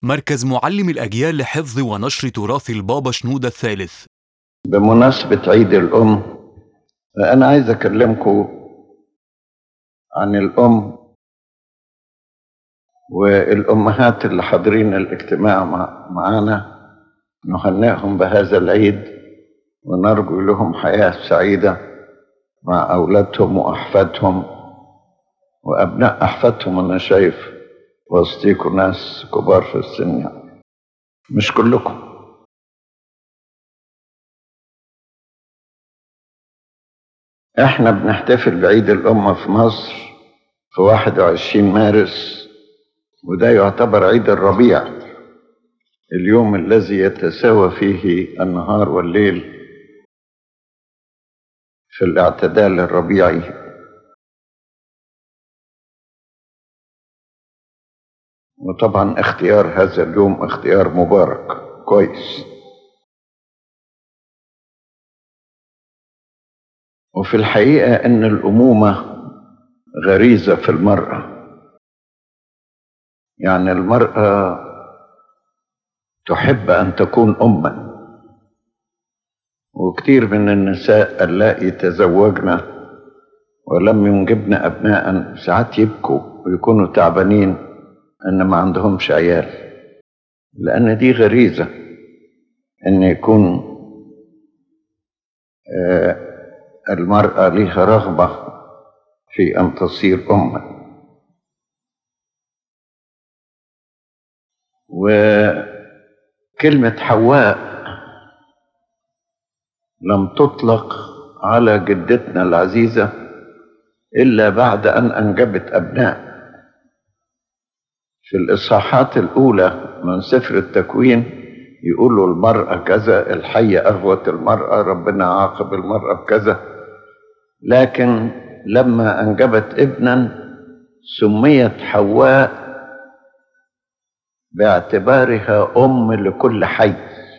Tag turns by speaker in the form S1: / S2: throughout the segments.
S1: مركز معلم الأجيال لحفظ ونشر تراث البابا شنودة الثالث
S2: بمناسبة عيد الأم أنا عايز أكلمكم عن الأم والأمهات اللي حاضرين الاجتماع مع معانا نهنئهم بهذا العيد ونرجو لهم حياة سعيدة مع أولادهم وأحفادهم وأبناء أحفادهم أنا شايف وسطيكم ناس كبار في السن يعني. مش كلكم احنا بنحتفل بعيد الأمة في مصر في 21 مارس وده يعتبر عيد الربيع اليوم الذي يتساوى فيه النهار والليل في الاعتدال الربيعي وطبعا اختيار هذا اليوم اختيار مبارك كويس وفي الحقيقة أن الأمومة غريزة في المرأة يعني المرأة تحب أن تكون أما وكثير من النساء اللائي تزوجن ولم ينجبن أبناء ساعات يبكوا ويكونوا تعبانين أن ما عندهمش عيال لأن دي غريزة أن يكون آه المرأة لها رغبة في أن تصير أما وكلمة حواء لم تطلق على جدتنا العزيزة إلا بعد أن أنجبت أبناء في الإصحاحات الأولى من سفر التكوين يقولوا المرأة كذا الحية أغوت المرأة ربنا عاقب المرأة بكذا لكن لما أنجبت ابنا سميت حواء باعتبارها أم لكل حي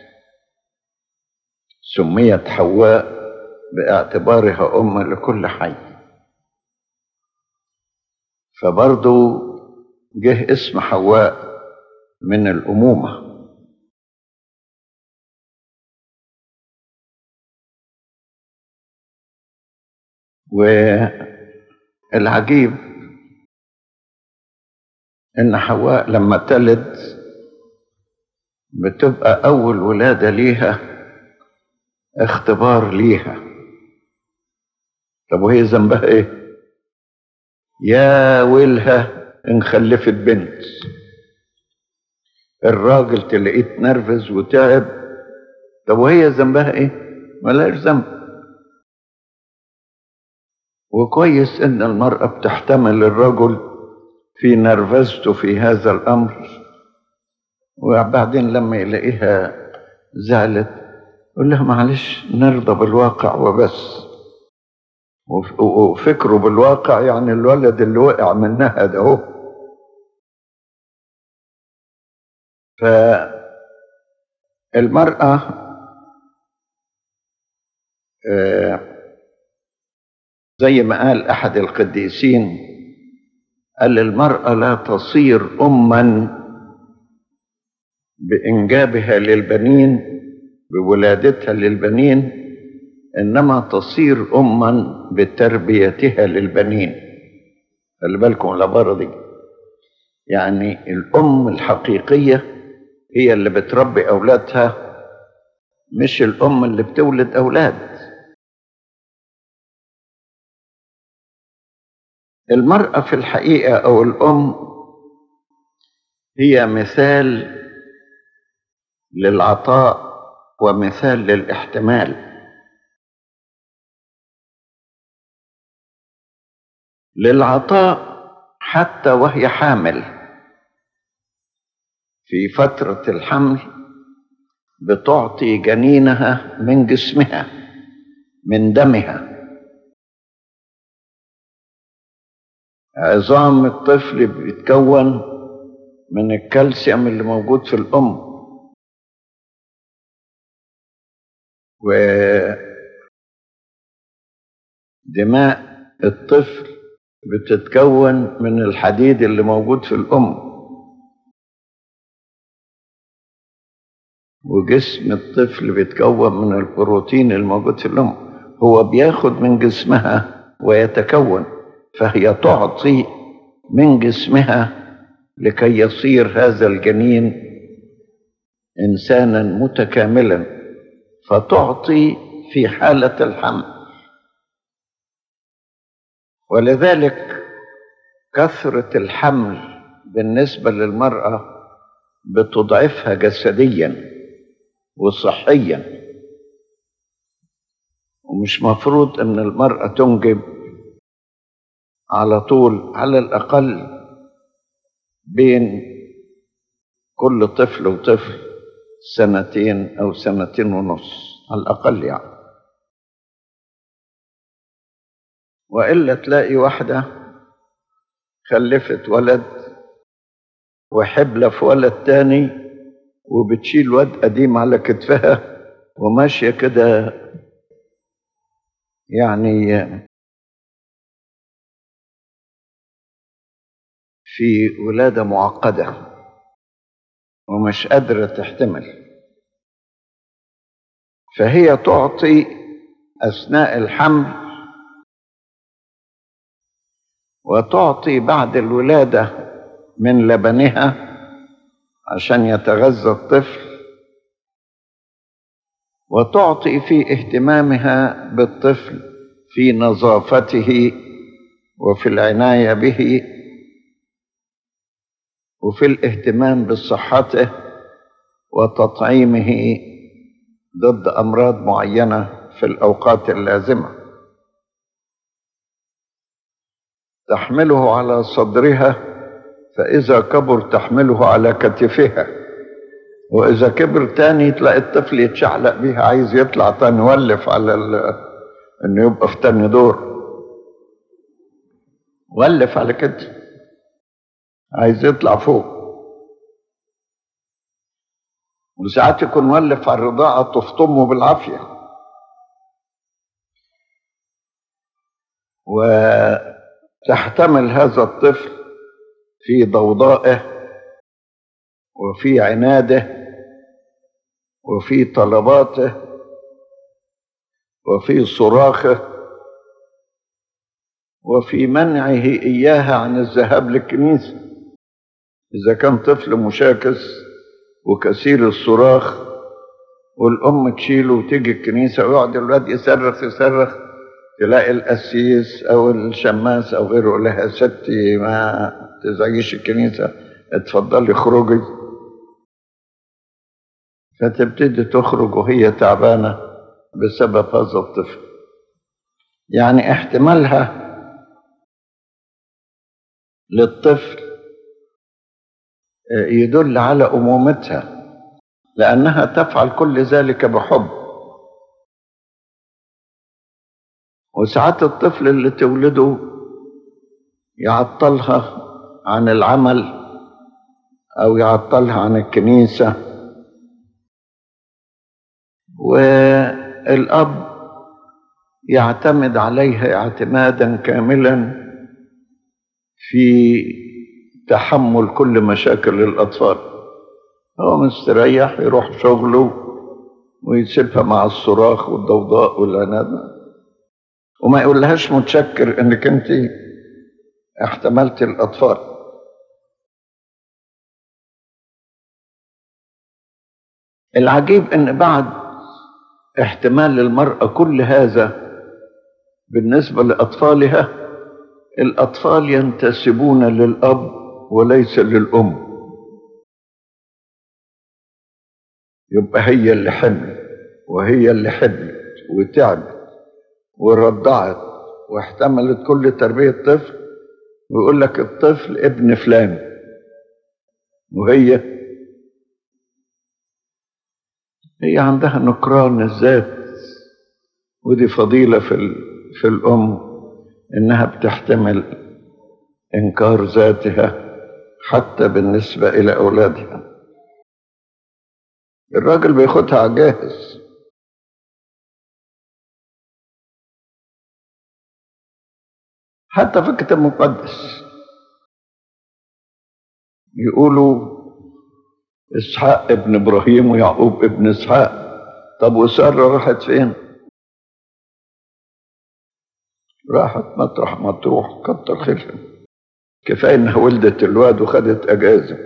S2: سميت حواء باعتبارها أم لكل حي فبرضو جه اسم حواء من الأمومة والعجيب ان حواء لما تلد بتبقى اول ولاده ليها اختبار ليها طب وهي ذنبها ايه يا ويلها ان خلفت بنت الراجل تلاقيه اتنرفز وتعب طب وهي ذنبها ايه ملهاش ذنب وكويس ان المرأة بتحتمل الرجل في نرفزته في هذا الامر وبعدين لما يلاقيها زعلت يقول لها معلش نرضى بالواقع وبس وفكره بالواقع يعني الولد اللي وقع منها ده هو فالمرأة آه زي ما قال احد القديسين قال المراه لا تصير اما بانجابها للبنين بولادتها للبنين انما تصير اما بتربيتها للبنين خلي بالكم العباره دي يعني الام الحقيقيه هي اللي بتربي اولادها مش الام اللي بتولد اولاد المرأة في الحقيقة أو الأم هي مثال للعطاء ومثال للاحتمال للعطاء حتى وهي حامل في فترة الحمل بتعطي جنينها من جسمها من دمها عظام الطفل بيتكون من الكالسيوم اللي موجود في الأم ودماء الطفل بتتكون من الحديد اللي موجود في الأم وجسم الطفل بيتكون من البروتين الموجود في الأم هو بياخد من جسمها ويتكون فهي تعطي من جسمها لكي يصير هذا الجنين إنسانا متكاملا فتعطي في حالة الحمل ولذلك كثرة الحمل بالنسبة للمرأة بتضعفها جسديا وصحيا ومش مفروض ان المرأة تنجب على طول على الأقل بين كل طفل وطفل سنتين أو سنتين ونص على الأقل يعني وإلا تلاقي واحدة خلفت ولد وحبلة في ولد تاني وبتشيل واد قديم على كتفها وماشية كده يعني في ولادة معقدة ومش قادرة تحتمل فهي تعطي أثناء الحمل وتعطي بعد الولادة من لبنها عشان يتغذى الطفل وتعطي في اهتمامها بالطفل في نظافته وفي العناية به وفي الاهتمام بصحته وتطعيمه ضد امراض معينه في الاوقات اللازمه تحمله على صدرها فاذا كبر تحمله على كتفها واذا كبر تاني تلاقي الطفل يتشعلق بيها عايز يطلع تاني ولف على ال... انه يبقى في تاني دور ولف على كده عايز يطلع فوق وساعات يكون مولف على الرضاعة تفطمه بالعافية وتحتمل هذا الطفل في ضوضائه وفي عناده وفي طلباته وفي صراخه وفي منعه إياها عن الذهاب للكنيسة إذا كان طفل مشاكس وكثير الصراخ والأم تشيله وتيجي الكنيسة ويقعد الولاد يصرخ يصرخ تلاقي القسيس أو الشماس أو غيره يقول لها ستي ما تزعجيش الكنيسة اتفضلي اخرجي فتبتدي تخرج وهي تعبانة بسبب هذا الطفل يعني احتمالها للطفل يدل على أمومتها لأنها تفعل كل ذلك بحب وساعات الطفل اللي تولده يعطلها عن العمل أو يعطلها عن الكنيسة والأب يعتمد عليها اعتمادا كاملا في تحمل كل مشاكل الأطفال هو مستريح يروح شغله ويسيبها مع الصراخ والضوضاء والعناد وما يقولهاش متشكر انك انت احتملت الأطفال العجيب ان بعد احتمال المرأة كل هذا بالنسبة لأطفالها الأطفال ينتسبون للأب وليس للأم يبقى هي اللي حملت وهي اللي حملت وتعبت ورضعت واحتملت كل تربية طفل ويقول لك الطفل ابن فلان وهي هي عندها نكران الذات ودي فضيلة في, في الأم إنها بتحتمل إنكار ذاتها حتى بالنسبة إلى أولادها الراجل بياخدها على جاهز حتى في الكتاب المقدس يقولوا إسحاق ابن إبراهيم ويعقوب ابن إسحاق طب وسارة راحت فين؟ راحت مطرح ما تروح كتر خيرها كفاية إنها ولدت الواد وخدت أجازة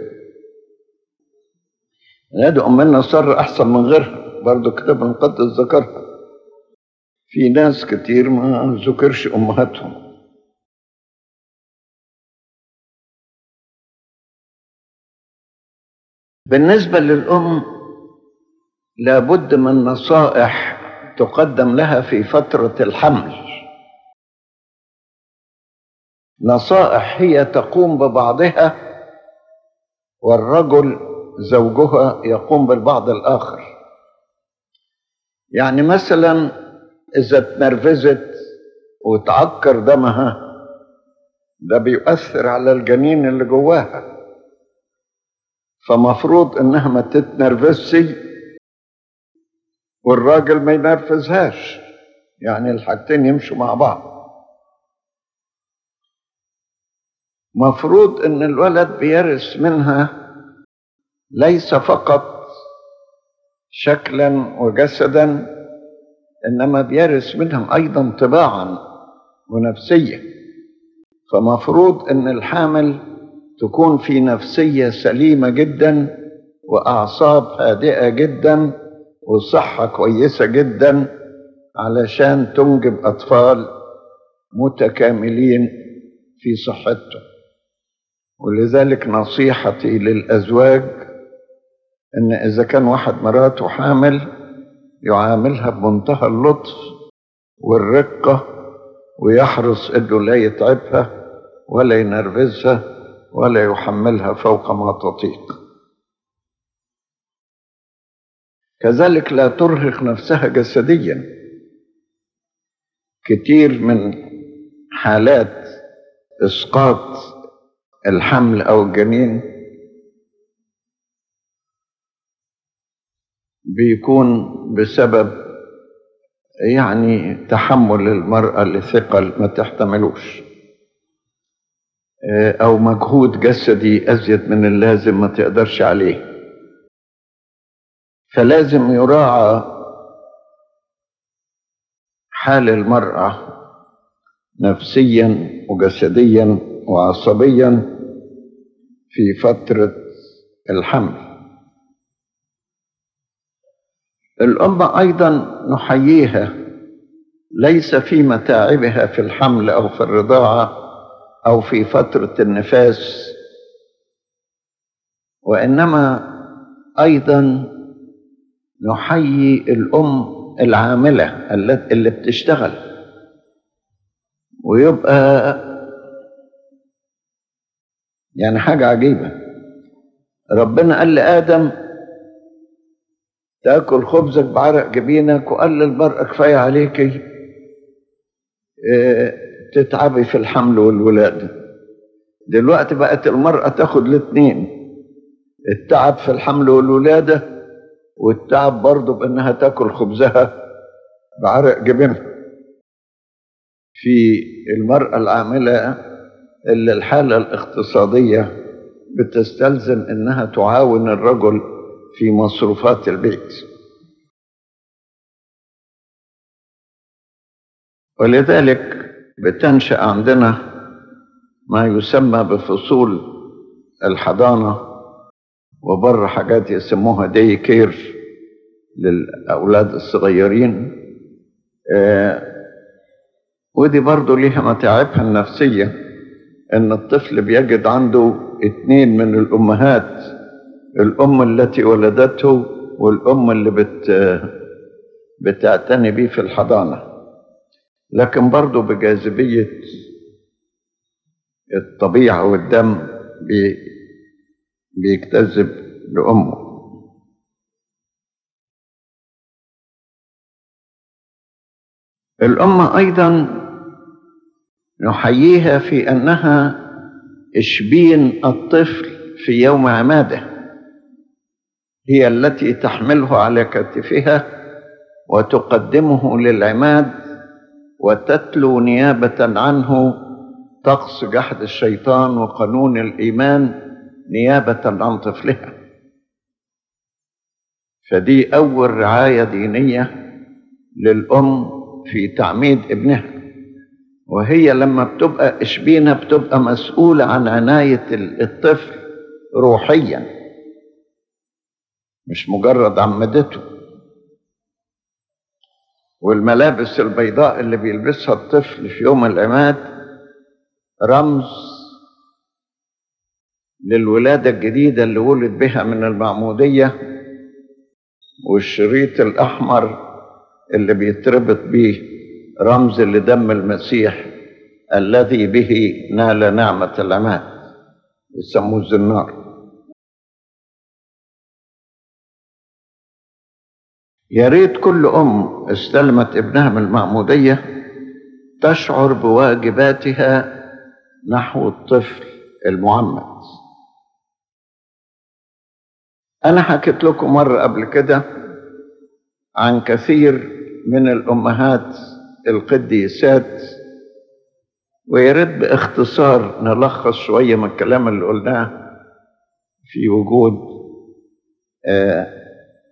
S2: نادي أمنا سارة أحسن من غيرها برضه كتاب المقدس ذكرها في ناس كتير ما ذكرش أمهاتهم بالنسبة للأم لابد من نصائح تقدم لها في فترة الحمل نصائح هي تقوم ببعضها والرجل زوجها يقوم بالبعض الآخر يعني مثلا إذا اتنرفزت وتعكر دمها ده بيؤثر على الجنين اللي جواها فمفروض انها ما تتنرفزش والراجل ما ينرفزهاش يعني الحاجتين يمشوا مع بعض مفروض ان الولد بيرث منها ليس فقط شكلا وجسدا انما بيرث منهم ايضا طباعا ونفسيه فمفروض ان الحامل تكون في نفسيه سليمه جدا واعصاب هادئه جدا وصحه كويسه جدا علشان تنجب اطفال متكاملين في صحتهم ولذلك نصيحتي للازواج ان اذا كان واحد مراته حامل يعاملها بمنتهى اللطف والرقه ويحرص انه لا يتعبها ولا ينرفزها ولا يحملها فوق ما تطيق كذلك لا ترهق نفسها جسديا كتير من حالات اسقاط الحمل او الجنين بيكون بسبب يعني تحمل المرأة لثقل ما تحتملوش أو مجهود جسدي أزيد من اللازم ما تقدرش عليه فلازم يراعى حال المرأة نفسيا وجسديا وعصبيا في فترة الحمل الأم أيضا نحييها ليس في متاعبها في الحمل أو في الرضاعة أو في فترة النفاس وإنما أيضا نحيي الأم العاملة اللي بتشتغل ويبقى يعني حاجة عجيبة ربنا قال لآدم تاكل خبزك بعرق جبينك وقال للمرأة كفاية عليكي اه تتعبي في الحمل والولادة دلوقتي بقت المرأة تاخد الاثنين التعب في الحمل والولادة والتعب برضه بأنها تاكل خبزها بعرق جبينها في المرأة العاملة اللي الحالة الاقتصادية بتستلزم انها تعاون الرجل في مصروفات البيت ولذلك بتنشأ عندنا ما يسمى بفصول الحضانة وبره حاجات يسموها دي كير للأولاد الصغيرين آه ودي برضو ليها متاعبها النفسية إن الطفل بيجد عنده اتنين من الأمهات الأم التي ولدته والأم اللي بت بتعتني بيه في الحضانة لكن برضو بجاذبية الطبيعة والدم بي بيجتذب لأمه الأم أيضا نحييها في أنها إشبين الطفل في يوم عماده هي التي تحمله على كتفها وتقدمه للعماد وتتلو نيابة عنه طقس جحد الشيطان وقانون الإيمان نيابة عن طفلها فدي أول رعاية دينية للأم في تعميد ابنها وهي لما بتبقى إشبينة بتبقى مسؤولة عن عناية الطفل روحيا مش مجرد عمدته والملابس البيضاء اللي بيلبسها الطفل في يوم العماد رمز للولادة الجديدة اللي ولد بها من المعمودية والشريط الأحمر اللي بيتربط بيه رمز لدم المسيح الذي به نال نعمة العماد يسموه الزنار يا ريت كل أم استلمت ابنها من المعمودية تشعر بواجباتها نحو الطفل المعمد أنا حكيت لكم مرة قبل كده عن كثير من الأمهات القديسات ويا ريت باختصار نلخص شوية من الكلام اللي قلناه في وجود آه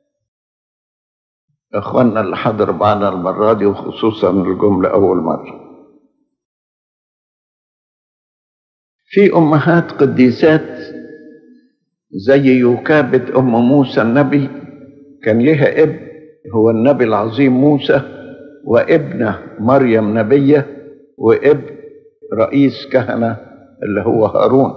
S2: اخواننا اللي حضروا معنا المره دي وخصوصا الجمله اول مره في امهات قديسات زي يوكابد ام موسى النبي كان لها ابن هو النبي العظيم موسى وابنه مريم نبيه وابن رئيس كهنه اللي هو هارون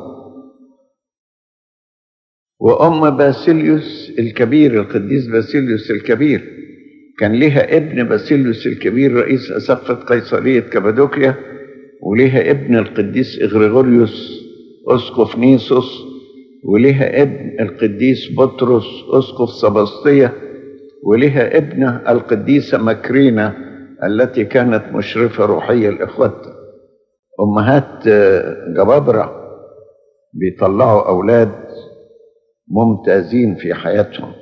S2: وام باسيليوس الكبير القديس باسيليوس الكبير كان لها ابن باسيليوس الكبير رئيس أسقفة قيصرية كابادوكيا ولها ابن القديس إغريغوريوس أسقف نيسوس ولها ابن القديس بطرس أسقف سبسطية ولها ابنة القديسة مكرينة التي كانت مشرفة روحية لإخواتها أمهات جبابرة بيطلعوا أولاد ممتازين في حياتهم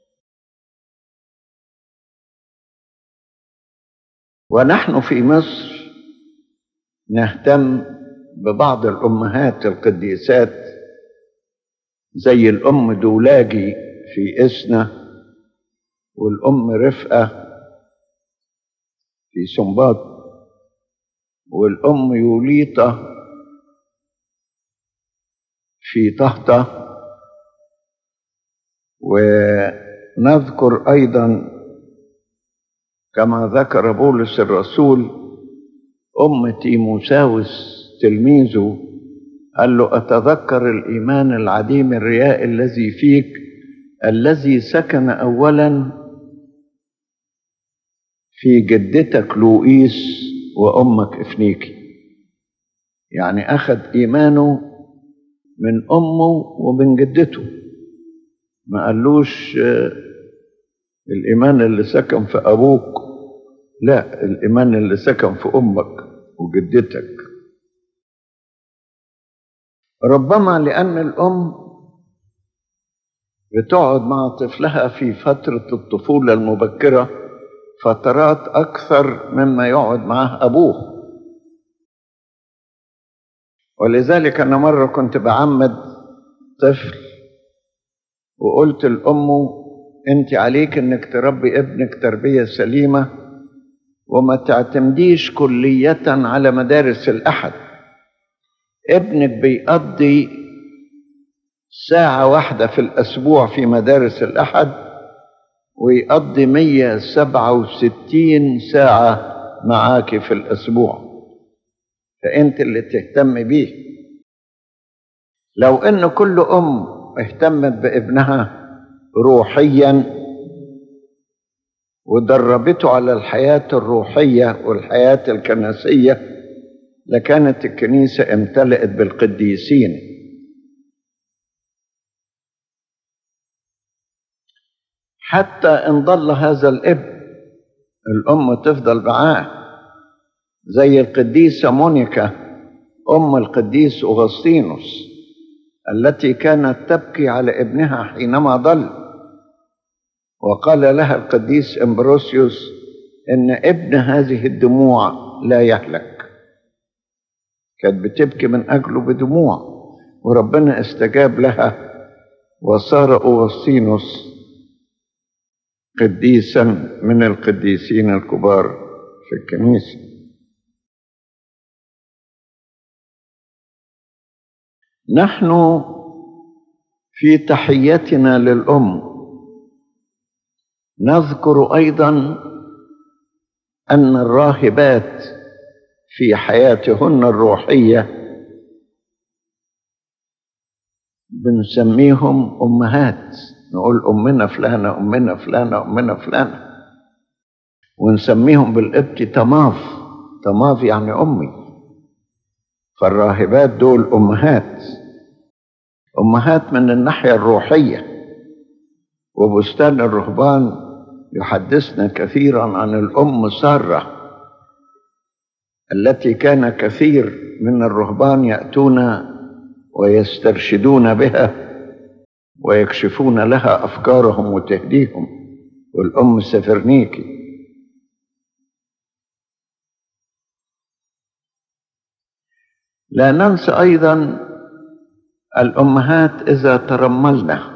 S2: ونحن في مصر نهتم ببعض الامهات القديسات زي الام دولاجي في اسنا والام رفقه في سنباط والام يوليطه في طهطه ونذكر ايضا كما ذكر بولس الرسول أم تيموساوس تلميذه قال له أتذكر الإيمان العديم الرياء الذي فيك الذي سكن أولا في جدتك لوئيس وأمك إفنيكي يعني أخذ إيمانه من أمه ومن جدته ما قالوش الإيمان اللي سكن في أبوك لا الإيمان اللي سكن في أمك وجدتك ربما لأن الأم بتقعد مع طفلها في فترة الطفولة المبكرة فترات أكثر مما يقعد معه أبوه ولذلك أنا مرة كنت بعمد طفل وقلت لأمه أنت عليك أنك تربي ابنك تربية سليمة وما تعتمديش كلية على مدارس الأحد ابنك بيقضي ساعة واحدة في الأسبوع في مدارس الأحد ويقضي 167 ساعة معاك في الأسبوع فأنت اللي تهتم بيه لو أن كل أم اهتمت بابنها روحيا ودربته على الحياة الروحية والحياة الكنسية لكانت الكنيسة امتلئت بالقديسين حتى إن ضل هذا الابن الأم تفضل معاه زي القديسة مونيكا أم القديس أغسطينوس التي كانت تبكي على ابنها حينما ضل وقال لها القديس امبروسيوس ان ابن هذه الدموع لا يهلك كانت بتبكي من اجله بدموع وربنا استجاب لها وصار اوغسطينوس قديسا من القديسين الكبار في الكنيسة نحن في تحيتنا للأم نذكر أيضا أن الراهبات في حياتهن الروحية بنسميهم أمهات نقول أمنا فلانة أمنا فلانة أمنا فلانة ونسميهم بالقبط تماف تماف يعني أمي فالراهبات دول أمهات أمهات من الناحية الروحية وبستان الرهبان يحدثنا كثيرا عن الأم سارة التي كان كثير من الرهبان يأتون ويسترشدون بها ويكشفون لها أفكارهم وتهديهم والأم سفرنيكي لا ننسى أيضا الأمهات إذا ترملنا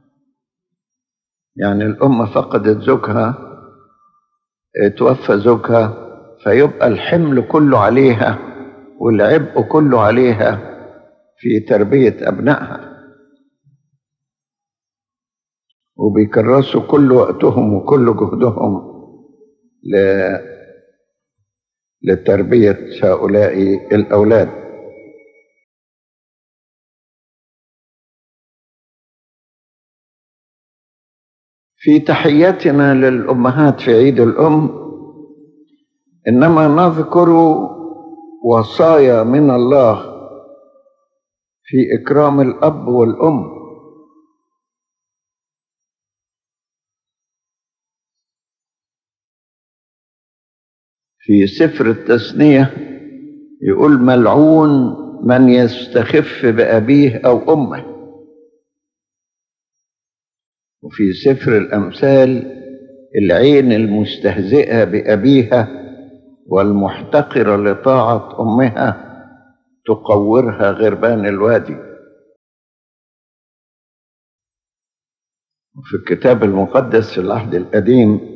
S2: يعني الأم فقدت زوجها توفى زوجها فيبقى الحمل كله عليها والعبء كله عليها في تربية أبنائها وبيكرسوا كل وقتهم وكل جهدهم ل... لتربية هؤلاء الأولاد في تحياتنا للأمهات في عيد الأم إنما نذكر وصايا من الله في إكرام الأب والأم في سفر التثنية يقول ملعون من يستخف بأبيه أو أمه وفي سفر الأمثال العين المستهزئة بأبيها والمحتقرة لطاعة أمها تقورها غربان الوادي وفي الكتاب المقدس في العهد القديم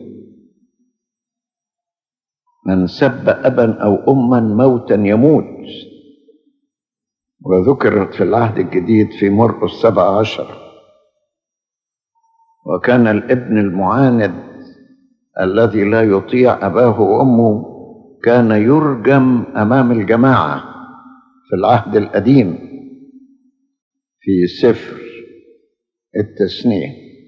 S2: من سب أبا أو أما موتا يموت وذكرت في العهد الجديد في مرقس سبع عشر وكان الابن المعاند الذي لا يطيع أباه وأمه كان يرجم أمام الجماعة في العهد القديم في سفر التثنية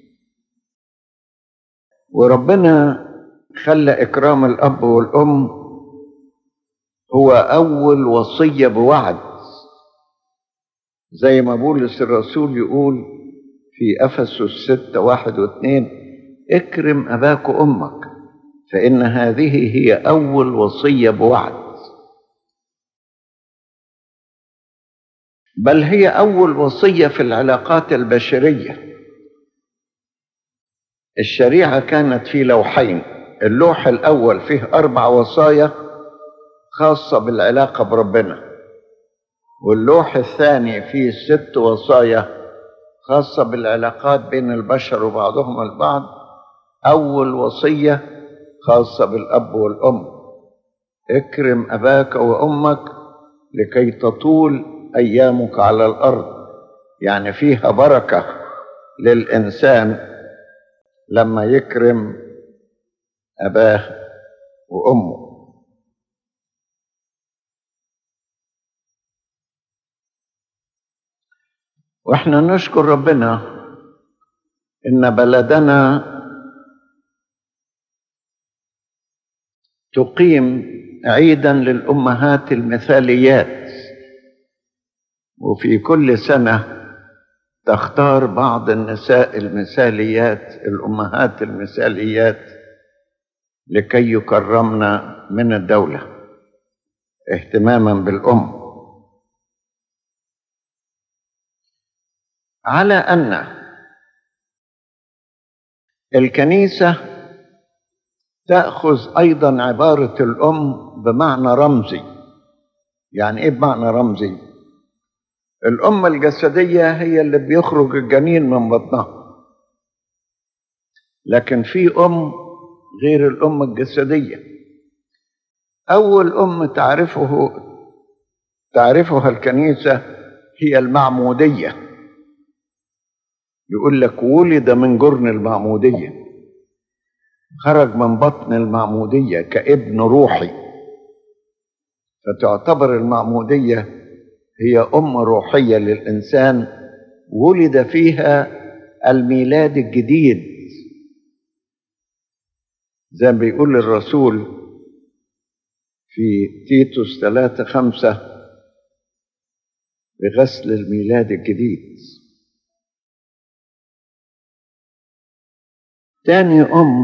S2: وربنا خلى إكرام الأب والأم هو أول وصية بوعد زي ما بولس الرسول يقول في أفسس ستة واحد واثنين اكرم أباك وأمك فإن هذه هي أول وصية بوعد بل هي أول وصية في العلاقات البشرية الشريعة كانت في لوحين اللوح الأول فيه أربع وصايا خاصة بالعلاقة بربنا واللوح الثاني فيه ست وصايا خاصة بالعلاقات بين البشر وبعضهم البعض أول وصية خاصة بالأب والأم اكرم أباك وأمك لكي تطول أيامك على الأرض يعني فيها بركة للإنسان لما يكرم أباه وأمه واحنا نشكر ربنا ان بلدنا تقيم عيدا للامهات المثاليات وفي كل سنه تختار بعض النساء المثاليات الامهات المثاليات لكي يكرمن من الدوله اهتماما بالام على ان الكنيسه تاخذ ايضا عباره الام بمعنى رمزي يعني ايه بمعنى رمزي الام الجسديه هي اللي بيخرج الجنين من بطنها لكن في أم غير الأم الجسدية أول أم تعرفه تعرفها الكنيسة هي المعمودية يقول لك ولد من جرن المعمودية خرج من بطن المعمودية كابن روحي فتعتبر المعمودية هي أم روحية للإنسان ولد فيها الميلاد الجديد زي ما بيقول الرسول في تيتوس ثلاثة خمسة بغسل الميلاد الجديد تاني أم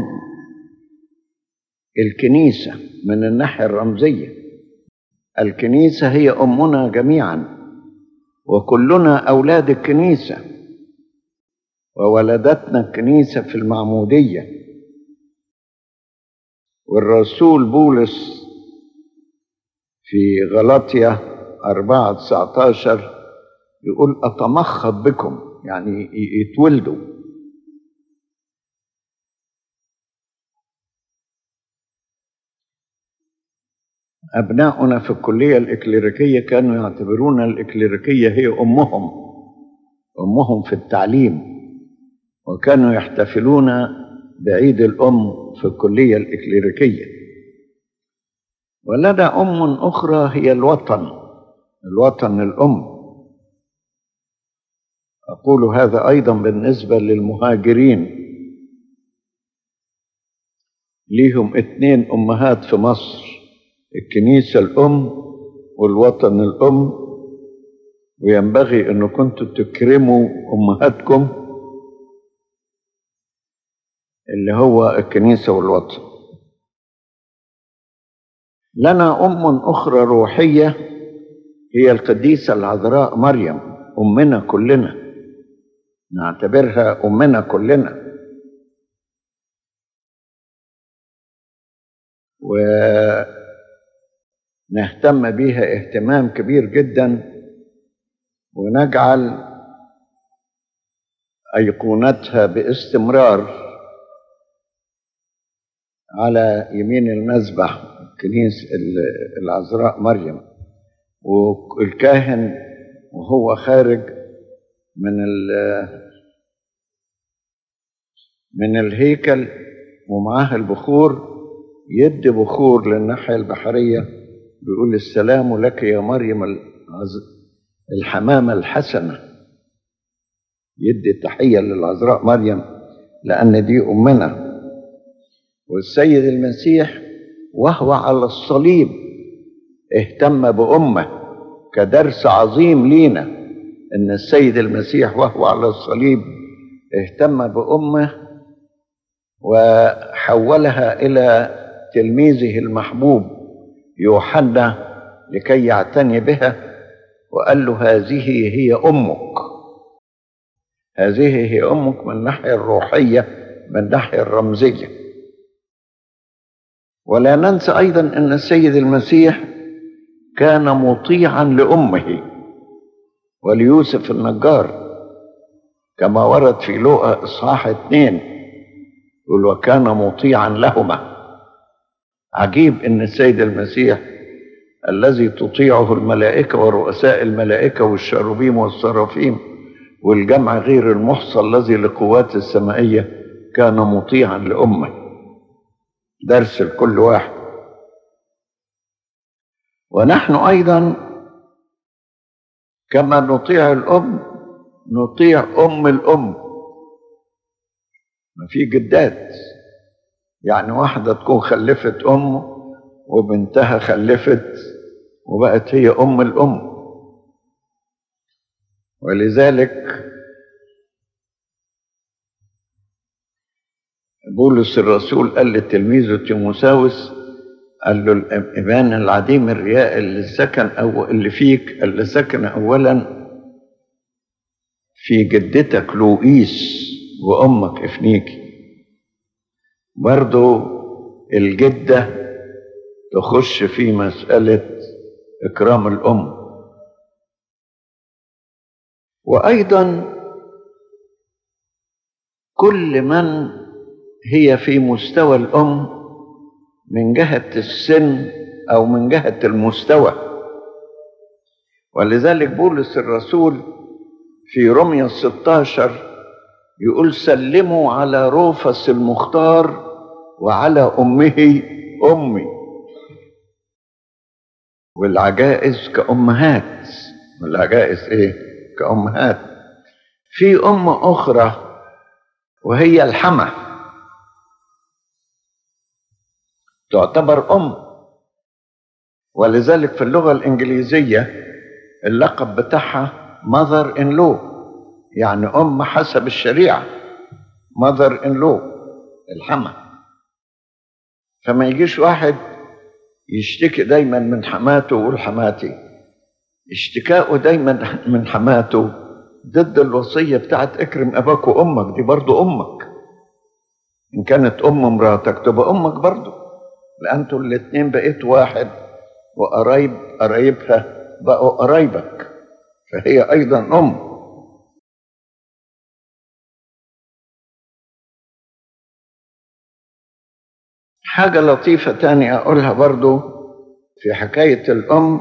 S2: الكنيسة من الناحية الرمزية الكنيسة هي أمنا جميعا وكلنا أولاد الكنيسة وولدتنا الكنيسة في المعمودية والرسول بولس في غلطية أربعة تسعتاشر يقول أتمخض بكم يعني يتولدوا أبناؤنا في الكلية الإكليريكية كانوا يعتبرون الإكليريكية هي أمهم أمهم في التعليم وكانوا يحتفلون بعيد الأم في الكلية الإكليريكية ولنا أم أخرى هي الوطن الوطن الأم أقول هذا أيضا بالنسبة للمهاجرين ليهم اتنين أمهات في مصر الكنيسة الأم والوطن الأم وينبغي أن كنتوا تكرموا أمهاتكم اللي هو الكنيسة والوطن لنا أم أخرى روحية هي القديسة العذراء مريم أمنا كلنا نعتبرها أمنا كلنا ونهتم بيها اهتمام كبير جدا ونجعل أيقونتها باستمرار على يمين المذبح كنيسة العذراء مريم والكاهن وهو خارج من من الهيكل ومعاه البخور يدي بخور للناحية البحرية بيقول السلام لك يا مريم الحمامة الحسنة يدي تحية للعذراء مريم لأن دي أمنا والسيد المسيح وهو على الصليب اهتم بأمه كدرس عظيم لينا ان السيد المسيح وهو على الصليب اهتم بامه وحولها الى تلميذه المحبوب يوحنا لكي يعتني بها وقال له هذه هي امك هذه هي امك من الناحيه الروحيه من الناحيه الرمزيه ولا ننسى ايضا ان السيد المسيح كان مطيعا لامه وليوسف النجار كما ورد في لوقا اصحاح اثنين يقول وكان مطيعا لهما عجيب ان السيد المسيح الذي تطيعه الملائكه ورؤساء الملائكه والشروبيم والصرافيم والجمع غير المحصى الذي لقوات السمائيه كان مطيعا لامه درس لكل واحد ونحن ايضا كما نطيع الام نطيع ام الام ما في جدات يعني واحده تكون خلفت ام وبنتها خلفت وبقت هي ام الام ولذلك بولس الرسول قال لتلميذه تيموساوس قال له الإيمان العديم الرياء اللي سكن أو اللي فيك اللي سكن أولا في جدتك لوئيس وأمك إفنيكي برضو الجدة تخش في مسألة إكرام الأم وأيضا كل من هي في مستوى الأم من جهة السن أو من جهة المستوى ولذلك بولس الرسول في رمية 16 يقول سلموا على روفس المختار وعلى أمه أمي والعجائز كأمهات والعجائز إيه؟ كأمهات في أم أخرى وهي الحمى تعتبر أم ولذلك في اللغة الإنجليزية اللقب بتاعها mother in law يعني أم حسب الشريعة mother in law الحمى فما يجيش واحد يشتكي دايما من حماته ويقول حماتي اشتكاؤه دايما من حماته ضد الوصية بتاعت اكرم أباك وأمك دي برضو أمك إن كانت أم مراتك تبقى أمك برضو لأن انتوا الاتنين بقيت واحد وقرايب قرايبها بقوا قرايبك فهي أيضا أم حاجة لطيفة تانية أقولها برضو في حكاية الأم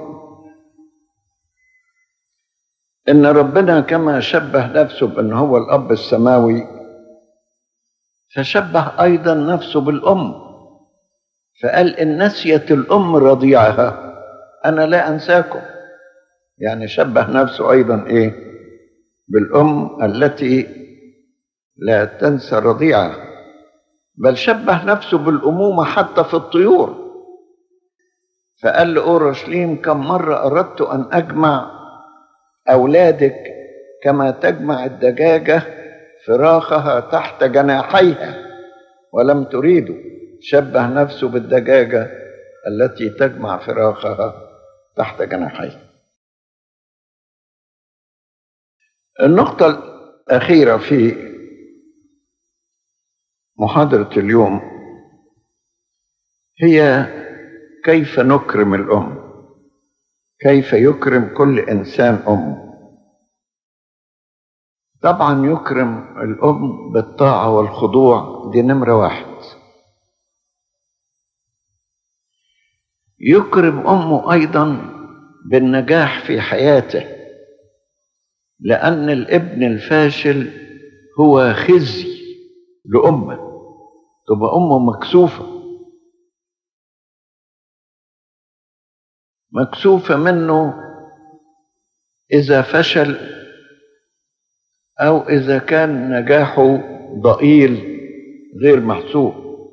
S2: إن ربنا كما شبه نفسه بأن هو الأب السماوي فشبه أيضا نفسه بالأم فقال إن نسيت الأم رضيعها أنا لا أنساكم يعني شبه نفسه أيضا إيه بالأم التي لا تنسى رضيعها بل شبه نفسه بالأمومة حتى في الطيور فقال لأورشليم كم مرة أردت أن أجمع أولادك كما تجمع الدجاجة فراخها تحت جناحيها ولم تريدوا شبه نفسه بالدجاجة التي تجمع فراخها تحت جناحيها النقطة الأخيرة في محاضرة اليوم هي كيف نكرم الأم كيف يكرم كل إنسان أم طبعا يكرم الأم بالطاعة والخضوع دي نمرة واحد يكرم أمه أيضا بالنجاح في حياته لأن الابن الفاشل هو خزي لأمه تبقى أمه مكسوفة مكسوفة منه إذا فشل أو إذا كان نجاحه ضئيل غير محسوب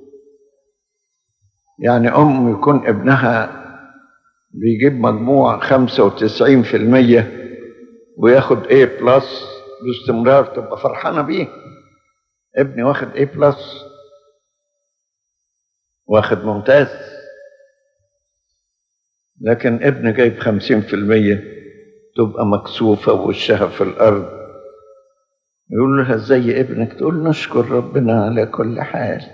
S2: يعني أم يكون ابنها بيجيب مجموع خمسة وتسعين في المية وياخد A بلس باستمرار تبقى فرحانة بيه ابني واخد A بلس واخد ممتاز لكن ابن جايب خمسين في المية تبقى مكسوفة ووشها في الأرض يقول لها زي ابنك تقول نشكر ربنا على كل حال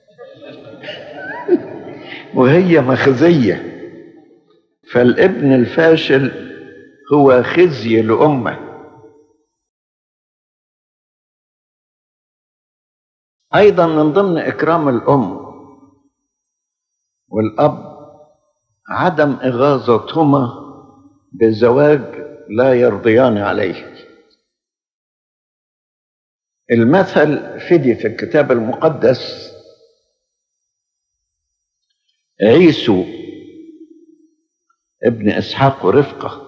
S2: وهي مخزية فالابن الفاشل هو خزي لأمه أيضا من ضمن إكرام الأم والأب عدم إغاظتهما بزواج لا يرضيان عليه المثل فدي في الكتاب المقدس عيسو ابن اسحاق ورفقه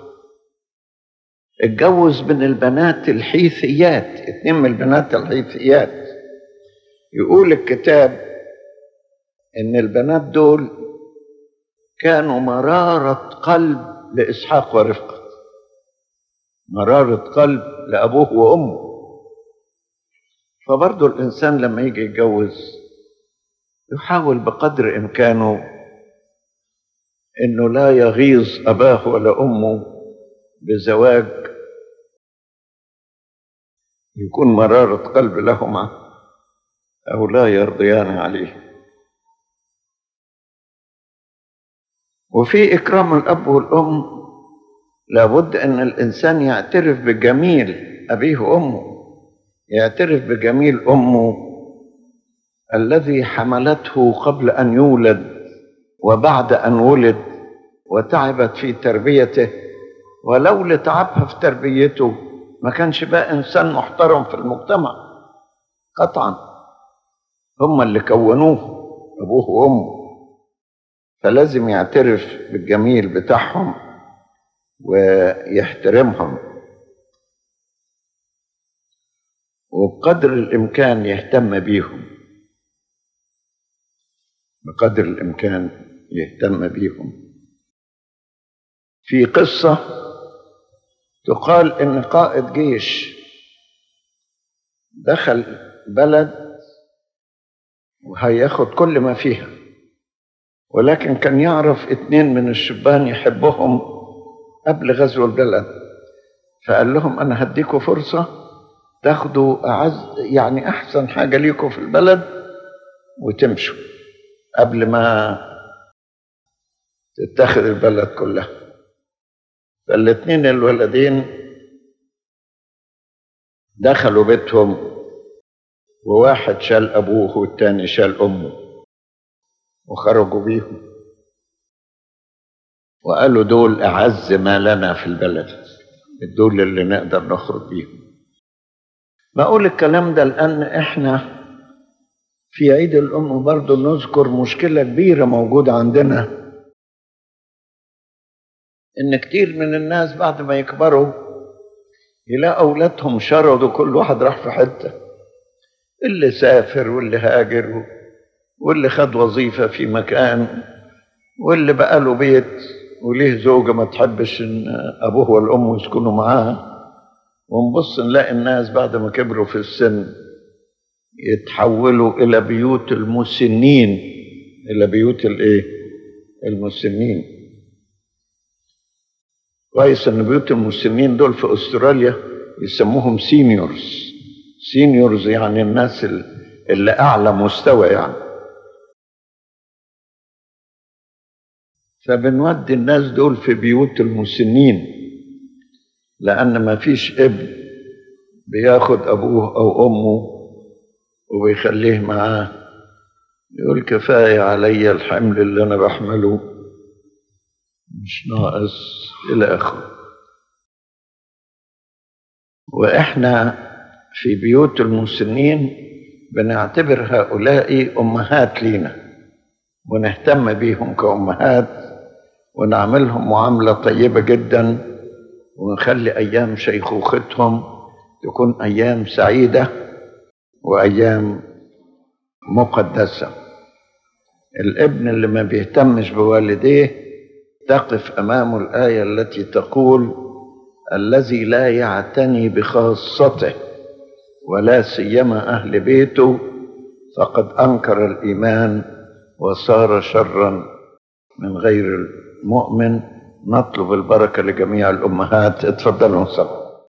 S2: اتجوز من البنات الحيثيات اتنين من البنات الحيثيات يقول الكتاب ان البنات دول كانوا مرارة قلب لإسحاق ورفقة مرارة قلب لأبوه وأمه فبرضه الإنسان لما يجي يتجوز يحاول بقدر إمكانه إنه لا يغيظ أباه ولا أمه بزواج يكون مرارة قلب لهما أو لا يرضيان عليه وفي إكرام الأب والأم لابد أن الإنسان يعترف بجميل أبيه وأمه يعترف بجميل أمه الذي حملته قبل ان يولد وبعد ان ولد وتعبت في تربيته ولو لتعبها في تربيته ما كانش بقى انسان محترم في المجتمع قطعا هم اللي كونوه ابوه وامه فلازم يعترف بالجميل بتاعهم ويحترمهم وبقدر الامكان يهتم بيهم بقدر الامكان يهتم بيهم في قصه تقال ان قائد جيش دخل بلد وهياخد كل ما فيها ولكن كان يعرف اتنين من الشبان يحبهم قبل غزو البلد فقال لهم انا هديكوا فرصه تاخدوا اعز يعني احسن حاجه ليكوا في البلد وتمشوا قبل ما تتخذ البلد كلها فالاتنين الولدين دخلوا بيتهم وواحد شال ابوه والتاني شال امه وخرجوا بيهم وقالوا دول اعز ما لنا في البلد دول اللي نقدر نخرج بيهم بقول الكلام ده لان احنا في عيد الام برضه نذكر مشكله كبيره موجوده عندنا ان كتير من الناس بعد ما يكبروا يلاقوا اولادهم شردوا كل واحد راح في حته اللي سافر واللي هاجر واللي خد وظيفه في مكان واللي بقى له بيت وليه زوجه ما تحبش ان ابوه والام يسكنوا معاها ونبص نلاقي الناس بعد ما كبروا في السن يتحولوا الى بيوت المسنين الى بيوت الايه المسنين كويس ان بيوت المسنين دول في استراليا يسموهم سينيورز سينيورز يعني الناس اللي اعلى مستوى يعني فبنودي الناس دول في بيوت المسنين لان ما فيش ابن بياخد ابوه او امه وبيخليه معاه يقول كفايه علي الحمل اللي انا بحمله مش ناقص الى اخره واحنا في بيوت المسنين بنعتبر هؤلاء امهات لينا ونهتم بيهم كامهات ونعملهم معامله طيبه جدا ونخلي ايام شيخوختهم تكون ايام سعيده وايام مقدسه الابن اللي ما بيهتمش بوالديه تقف امامه الايه التي تقول الذي لا يعتني بخاصته ولا سيما اهل بيته فقد انكر الايمان وصار شرا من غير المؤمن نطلب البركه لجميع الامهات اتفضلوا صلوا